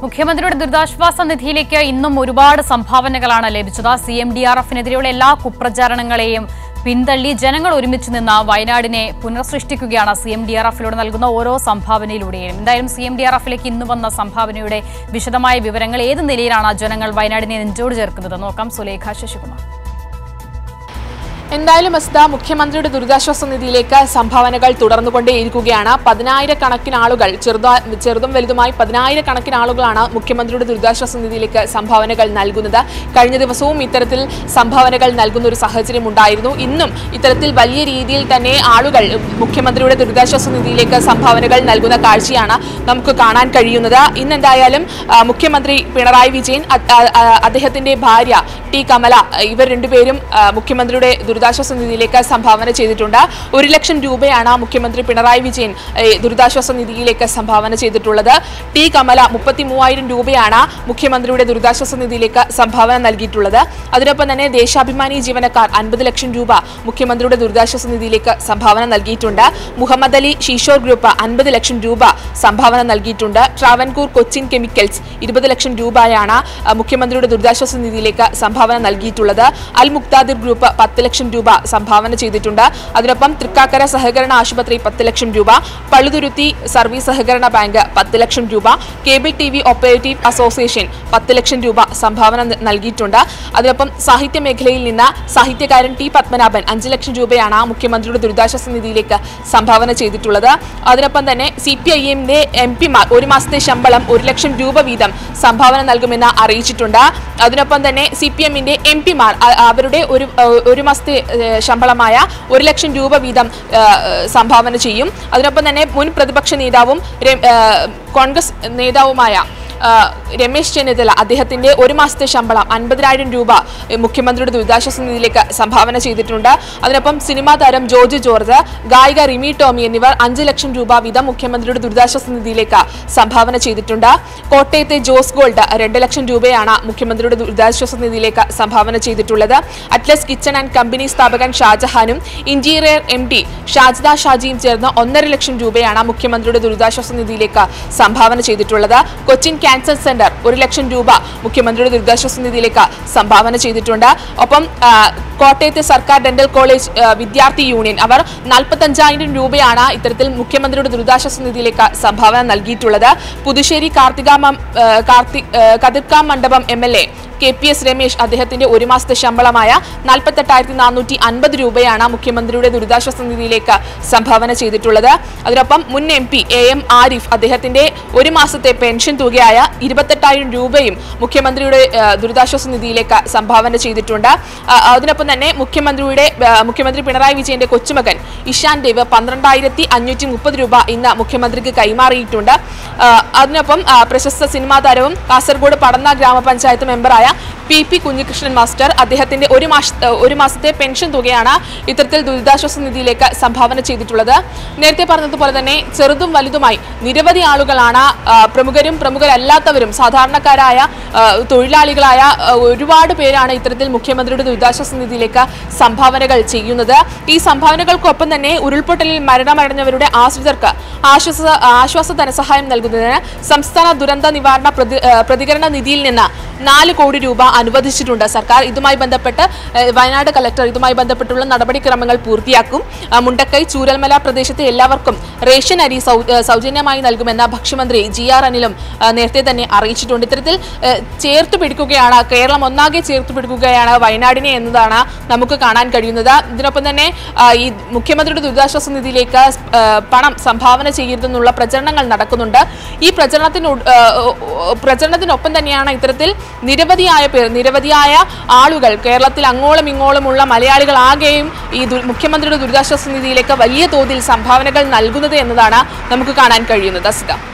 മുഖ്യമന്ത്രിയുടെ ദുരിതാശ്വാസ നിധിയിലേക്ക് ഇന്നും ഒരുപാട് സംഭാവനകളാണ് ലഭിച്ചത് സി എം ഡി ആർ എഫിനെതിരെയുള്ള എല്ലാ കുപ്രചാരണങ്ങളെയും പിന്തള്ളി ജനങ്ങൾ ഒരുമിച്ച് നിന്ന് വയനാടിനെ പുനഃസൃഷ്ടിക്കുകയാണ് സി എം ഡി ആർ എഫിലൂടെ നൽകുന്ന ഓരോ സംഭാവനയിലൂടെയും എന്തായാലും സി എം ഡി ആർ എഫിലേക്ക് ഇന്ന് വന്ന സംഭാവനയുടെ വിശദമായ വിവരങ്ങൾ ഏത് നിലയിലാണ് ജനങ്ങൾ വയനാടിനെ നെഞ്ചോട് ചേർക്കുന്നത് നോക്കാം സുലേഖ ശശികുമാർ എന്തായാലും അസ്ത മുഖ്യമന്ത്രിയുടെ ദുരിതാശ്വാസ നിധിയിലേക്ക് സംഭാവനകൾ തുടർന്നുകൊണ്ടേയിരിക്കുകയാണ് പതിനായിരക്കണക്കിന് ആളുകൾ ചെറുതാ ചെറുതും വലുതുമായി പതിനായിരക്കണക്കിന് ആളുകളാണ് മുഖ്യമന്ത്രിയുടെ ദുരിതാശ്വാസ നിധിയിലേക്ക് സംഭാവനകൾ നൽകുന്നത് കഴിഞ്ഞ ദിവസവും ഇത്തരത്തിൽ സംഭാവനകൾ നൽകുന്ന ഒരു സാഹചര്യം ഉണ്ടായിരുന്നു ഇന്നും ഇത്തരത്തിൽ വലിയ രീതിയിൽ തന്നെ ആളുകൾ മുഖ്യമന്ത്രിയുടെ ദുരിതാശ്വാസ നിധിയിലേക്ക് സംഭാവനകൾ നൽകുന്ന കാഴ്ചയാണ് നമുക്ക് കാണാൻ കഴിയുന്നത് ഇന്ന് എന്തായാലും ആ, മുഖ്യമന്ത്രി പിണറായി വിജയൻ അ- ആ- ആ- അദ്ദേഹത്തിന്റെ ഭാര്യ ടി കമല ഇവർ രണ്ടുപേരും ആ, മുഖ്യമന്ത്രിയുടെ ദുരിതാശ്വാസ നിധിയിലേക്ക് സംഭാവന ചെയ്തിട്ടുണ്ട് ഒരു ലക്ഷം രൂപയാണ് മുഖ്യമന്ത്രി പിണറായി വിജയൻ ഏ, ദുരിതാശ്വാസ നിധിയിലേക്ക് സംഭാവന ചെയ്തിട്ടുള്ളത് ടി കമല മുപ്പത്തി മൂവായിരം രൂപയാണ് മുഖ്യമന്ത്രിയുടെ ദുരിതാശ്വാസ നിധിയിലേക്ക് സംഭാവന നൽകിയിട്ടുള്ളത് അതിനൊപ്പം തന്നെ ദേശാഭിമാനി ജീവനക്കാർ അൻപത് ലക്ഷം രൂപ മുഖ്യമന്ത്രിയുടെ ദുരിതാശ്വാസ നിധിയിലേക്ക് സംഭാവന നൽകിയിട്ടുണ്ട് മുഹമ്മദ് അലി ഷീഷോർ ഗ്രൂപ്പ് അൻപത് ലക്ഷം രൂപ സംഭാവന നൽകിയിട്ടുണ്ട് ട്രാവൻകൂർ കൊച്ചിൻ കെമിക്കൽസ് ഇരുപത് ലക്ഷം രൂപയാണ് ആ, മുഖ്യമന്ത്രിയുടെ ദുരിതാശ്വാസ നിധിയിലേക്ക് സംഭാവന നൽകിയിട്ടുള്ളത് അൽ മുക്താദിർ ഗ്രൂപ്പ് പത്ത് ലക്ഷം രൂപ സംഭാവന ചെയ്തിട്ടുണ്ട് അതിനൊപ്പം തൃക്കാക്കര സഹകരണ ആശുപത്രി പത്ത് ലക്ഷം രൂപ പള്ളുതുരുത്തി സർവീസ് സഹകരണ ബാങ്ക് പത്ത് ലക്ഷം രൂപ cable T V operative association പത്ത് ലക്ഷം രൂപ സംഭാവന ന- നൽകിയിട്ടുണ്ട് അതിനൊപ്പം സാഹിത്യ മേഖലയിൽ നിന്ന് സാഹിത്യകാരൻ ടി പത്മനാഭൻ അഞ്ച് ലക്ഷം രൂപയാണ് മുഖ്യമന്ത്രിയുടെ ദുരിതാശ്വാസ നിധിയിലേക്ക് സംഭാവന ചെയ്തിട്ടുള്ളത് അതിനൊപ്പം തന്നെ സി പി ഐ എമ്മിന്റെ എം പിമാർ ഒരു മാസത്തെ ശമ്പളം ഒരു ലക്ഷം രൂപ വീതം സംഭാവന നൽകുമെന്ന് അറിയിച്ചിട്ടുണ്ട് അതിനൊപ്പം തന്നെ സി പി എമ്മിന്റെ എം പിമാർ അവരുടെ ഒരു ഏഹ്, ഒരു മാസത്തെ ഏഹ്, ശമ്പളമായ ഒരു ലക്ഷം രൂപ വീതം ഏഹ്, സംഭാവന ചെയ്യും അതിനൊപ്പം തന്നെ മുൻ പ്രതിപക്ഷ നേതാവും രെ- ഏഹ്, കോൺഗ്രസ് നേതാവുമായ ആ, രമേശ് ചെന്നിത്തല അദ്ദേഹത്തിന്റെ ഒരു മാസത്തെ ശമ്പളം അൻപതിനായിരം രൂപ ഏ, മുഖ്യമന്ത്രിയുടെ ദുരിതാശ്വാസ നിധിയിലേക്ക് സംഭാവന ചെയ്തിട്ടുണ്ട് അതിനൊപ്പം സിനിമാ താരം ജോർജ് ജോർജ് ഗായിക റിമി ടോമി എന്നിവർ അഞ്ച് ലക്ഷം രൂപ വീതം മുഖ്യമന്ത്രിയുടെ ദുരിതാശ്വാസ നിധിയിലേക്ക് സംഭാവന ചെയ്തിട്ടുണ്ട് കോട്ടയത്തെ ജോസ് ഗോൾഡ് രണ്ട് ലക്ഷം രൂപയാണ് മുഖ്യമന്ത്രിയുടെ ദുരിതാശ്വാസ നിധിയിലേക്ക് സംഭാവന ചെയ്തിട്ടുള്ളത് അറ്റ്ലസ് കിച്ചൺ ആൻഡ് കമ്പനി സ്ഥാപകൻ ഷാജഹാനും ഇന്റീരിയർ എം ഡി ഷാജിദ ഷാജിയും ചേർന്ന് ഒന്നര ലക്ഷം രൂപയാണ് മുഖ്യമന്ത്രിയുടെ ദുരിതാശ്വാസ നിധിയിലേക്ക് സംഭാവന ചെയ്തിട്ടുള്ളത് കൊച്ചിൻ ക്യാൻസർ സെന്റർ ഒരു ലക്ഷം രൂപ മുഖ്യമന്ത്രിയുടെ ദുരിതാശ്വാസ നിധിയിലേക്ക് സംഭാവന ചെയ്തിട്ടുണ്ട് ഒപ്പം ആ, കോട്ടയത്തെ സർക്കാർ ഡെന്റൽ കോളേജ് ആ, വിദ്യാർത്ഥി യൂണിയൻ അവർ നാൽപ്പത്തഞ്ചായിരം രൂപയാണ് ഇത്തരത്തിൽ മുഖ്യമന്ത്രിയുടെ ദുരിതാശ്വാസ നിധിയിലേക്ക് സംഭാവന നൽകിയിട്ടുള്ളത് പുതുശ്ശേരി കാർത്തികാമം ആ, കാർത്തി ആ, കതിർക്കാം മണ്ഡപം M L A K P S Ramesh അദ്ദേഹത്തിന്റെ ഒരു മാസത്തെ ശമ്പളമായ നാൽപ്പത്തെട്ടായിരത്തി നാനൂറ്റി അൻപത് രൂപയാണ് മുഖ്യമന്ത്രിയുടെ ദുരിതാശ്വാസ നിധിയിലേക്ക് സംഭാവന ചെയ്തിട്ടുള്ളത് അതിനൊപ്പം മുൻ M P A M Arif അദ്ദേഹത്തിന്റെ ഒരു മാസത്തെ പെൻഷൻ തുകയായ ഇരുപത്തെട്ടായിരം രൂപയും മുഖ്യമന്ത്രിയുടെ ആ, ദുരിതാശ്വാസ നിധിയിലേക്ക് സംഭാവന ചെയ്തിട്ടുണ്ട് ആ, അതിനൊപ്പം തന്നെ മുഖ്യമന്ത്രിയുടെ ആ, മുഖ്യമന്ത്രി പിണറായി വിജയന്റെ കൊച്ചുമകൻ ഇഷാൻ ദേവ് പന്ത്രണ്ടായിരത്തി അഞ്ഞൂറ്റി മുപ്പത് രൂപ ഇന്ന് മുഖ്യമന്ത്രിക്ക് കൈമാറിയിട്ടുണ്ട് ആ, അതിനൊപ്പം ആ, പ്രശസ്ത സിനിമാ താരവും കാസർഗോഡ് പടന്ന ഗ്രാമപഞ്ചായത്ത് മെമ്പറായ പി പി കുഞ്ഞികൃഷ്ണൻ മാസ്റ്റർ അദ്ദേഹത്തിന്റെ ഒരു മാസ ഒരു മാസത്തെ പെൻഷൻ തുകയാണ് ഇത്തരത്തിൽ ദുരിതാശ്വാസ നിധിയിലേക്ക് സംഭാവന ചെയ്തിട്ടുള്ളത് നേരത്തെ പറഞ്ഞതുപോലെ തന്നെ ചെറുതും വലുതുമായി നിരവധി ആളുകളാണ് ആ, പ്രമുഖരും പ്രമുഖരല്ലാത്തവരും സാധാരണക്കാരായ ആ, തൊഴിലാളികളായ ആ, ഒരുപാട് പേരാണ് ഇത്തരത്തിൽ മുഖ്യമന്ത്രിയുടെ ദുരിതാശ്വാസ നിധിയിലേക്ക് സംഭാവനകൾ ചെയ്യുന്നത് ഈ സംഭാവനകൾക്കൊപ്പം തന്നെ ഉരുൾപൊട്ടലിൽ മരണമടഞ്ഞവരുടെ ആശ്രിതർക്ക് ആശ്വാസ ആശ്വാസ ധനസഹായം നൽകുന്നതിന് സംസ്ഥാന ദുരന്ത നിവാരണ പ്രതി ആ, പ്രതികരണ നിധിയിൽ നിന്ന് നാല് കോടി രൂപ അനുവദിച്ചിട്ടുണ്ട് സർക്കാർ ഇതുമായി ബന്ധപ്പെട്ട് ഏഹ്, വയനാട് കലക്ടർ ഇതുമായി ബന്ധപ്പെട്ടുള്ള നടപടിക്രമങ്ങൾ പൂർത്തിയാക്കും ആ, മുണ്ടക്കൈ ചൂരൽമല പ്രദേശത്തെ എല്ലാവർക്കും റേഷൻ അരി സൗ- ഏഹ്, സൗജന്യമായി നൽകുമെന്ന് ഭക്ഷ്യമന്ത്രി ജി ആർ അനിലും ആ, നേരത്തെ തന്നെ അറിയിച്ചിട്ടുണ്ട് ഇത്തരത്തിൽ ഏഹ്, ചേർത്ത് പിടിക്കുകയാണ് കേരളം ഒന്നാകെ ചേർത്ത് പിടിക്കുകയാണ് വയനാടിനെ എന്നതാണ് നമുക്ക് കാണാൻ കഴിയുന്നത് ഇതിനൊപ്പം തന്നെ ആ, ഈ മുഖ്യമന്ത്രിയുടെ ദുരിതാശ്വാസ നിധിയിലേക്ക് ആ, പണം സംഭാവന ചെയ്യരുതെന്നുള്ള പ്രചരണങ്ങൾ നടക്കുന്നുണ്ട് ഈ പ്രചരണത്തിനോ ആ, പ്രചരണത്തിനൊപ്പം തന്നെയാണ് ഇത്തരത്തിൽ നിരവധിയായ പേർ നിരവധിയായ ആളുകൾ കേരളത്തിൽ അങ്ങോളം ഇങ്ങോളമുള്ള മലയാളികൾ ആകെയും ഈ ദു- മുഖ്യമന്ത്രിയുടെ ദുരിതാശ്വാസ നിധിയിലേക്ക് വലിയ തോതിൽ സംഭാവനകൾ നൽകുന്നത് എന്നതാണ് നമുക്ക് കാണാൻ കഴിയുന്നത് അസിത